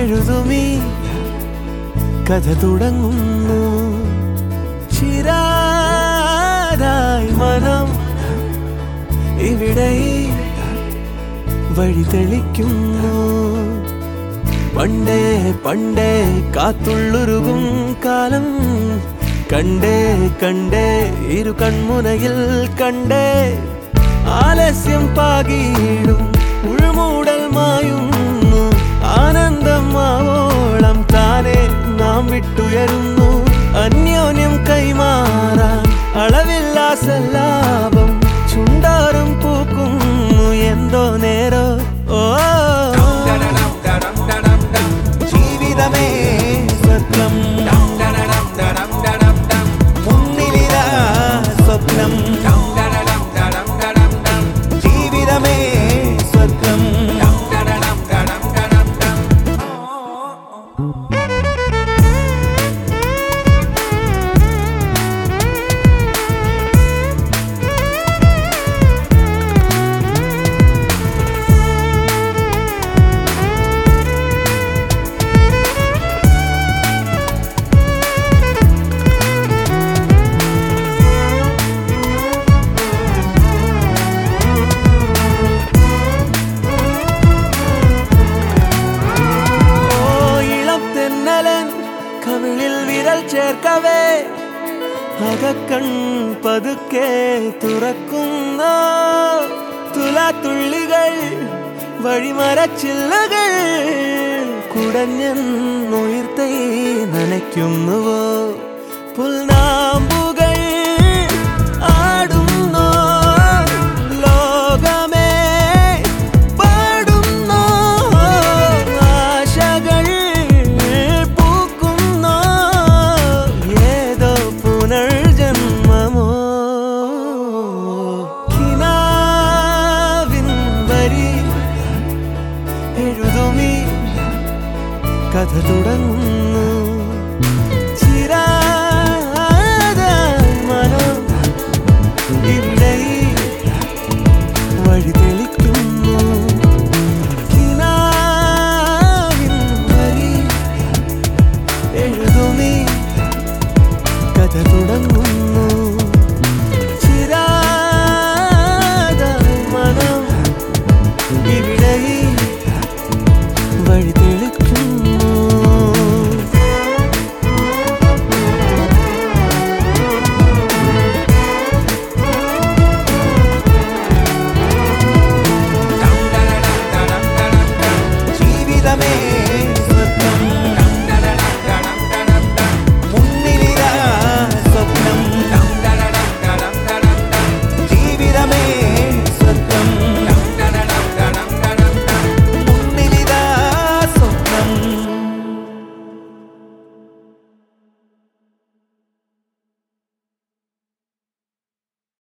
എഴുതുമീ കഥ തുടങ്ങുന്നു ചിരാതായി മനം ഇവിടെ വഴി തെളിക്കുന്നു പണ്ടേ പണ്ടേ കാത്തുള്ളുരുകും കാലം കണ്ടേ കണ്ടേ ഇരു കൺമുനയിൽ കണ്ടേ ആലസ്യം പാകിയിടും ഉൾമൂടൽ മായുന്നു ആനന്ദം ആവോളം താനെ നാം വിട്ടുയരുന്നു അന്യോന്യം കൈമാറാൻ അളവില്ല സല്ലാപം ചുണ്ടാറും പൂക്കുന്നു എന്തോ നേരോ ഓ ജീവിതമേ സ്വർഗം മുന്നിലിതാ സ്വപ്നം ജീവിതമേ സ്വർഗം ഓ ഇളം തെന്നലൻ കവിളിൽ വിരൽ ചേർക്കവേ അകക്കൺ പതുക്കെ തുറക്കുന്നു തുലാത്തുള്ളികൾ വഴിമരച്ചില്ലകൾ കുടഞ്ഞുയർത്തൈ നനയ്ക്കുന്നുവോ പുൽനാമ്പുകൾ ആടുന്നു ലോകമേ പാടുന്നു ആശകൾ പൂക്കുന്നു ഏതോ പുനർജന്മമോ കിനാവിൻ വരി എഴുതുമീ കഥ തുടങ്ങുന്നു